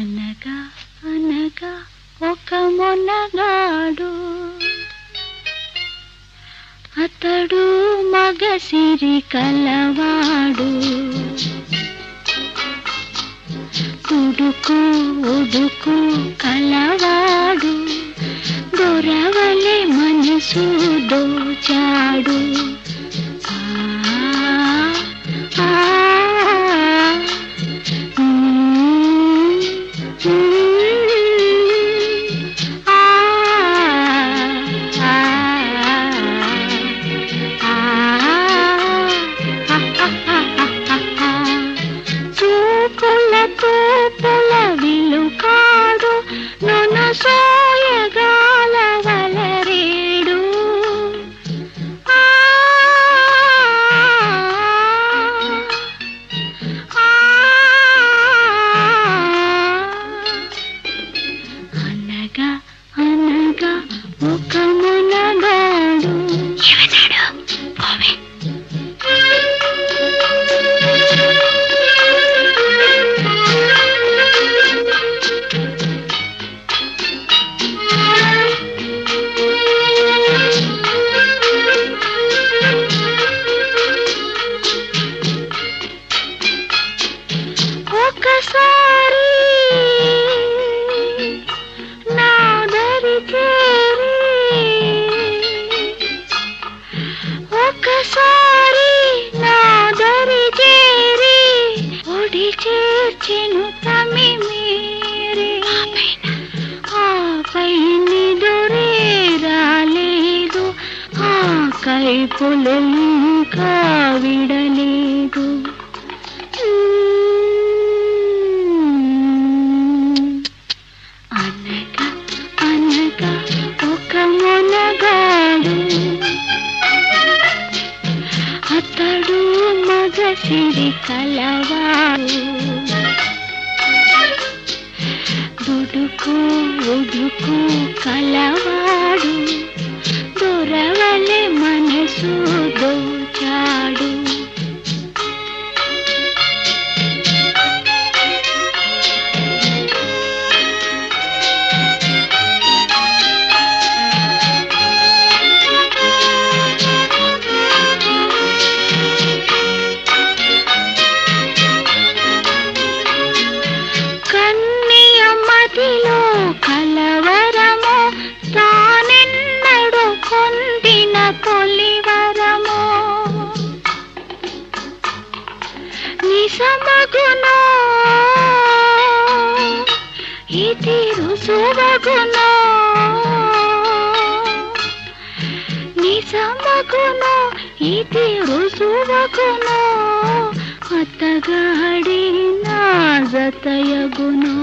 అనగా అనగా ఒక మొనగాడు అతడు మగసిరి కలవాడు ఉడుకు ఉడుకు కలవాడు దొరవలే మనసు దోచాడు ఆ, ఆ, మ్మ్, మ్మ్, ఆ, ఆ, ఆ, చూపుల తూపుల విలుకాడు నన్ను సోయగాల వలరేడు ఆ, ఆ, అనగా అనగా ఒక మునగాడు ఏమన్నాడు పోవే ఒకసారి నా దరి చేరి ఒకసారి నా దరి చేరి ఒడి చేర్చెను తమి మీరే ఆపై నిదురే రాలేదు ఆ కైపులు ఇంకా విడలేదు అనగా అనగా ఒక మొనగాడు అతడు మగసిరి కలవాడు దుడుకు ఉడుకు కలవాడు దొరవలే మనసు దోచాడు కన్నియ మదిలో కలవరము తానెన్నడు పొందిన తొలివరము నిజమగును ఇది రుజువగును నిజమగును ఇది రుజువగును అత్తగాడి నా జతయగును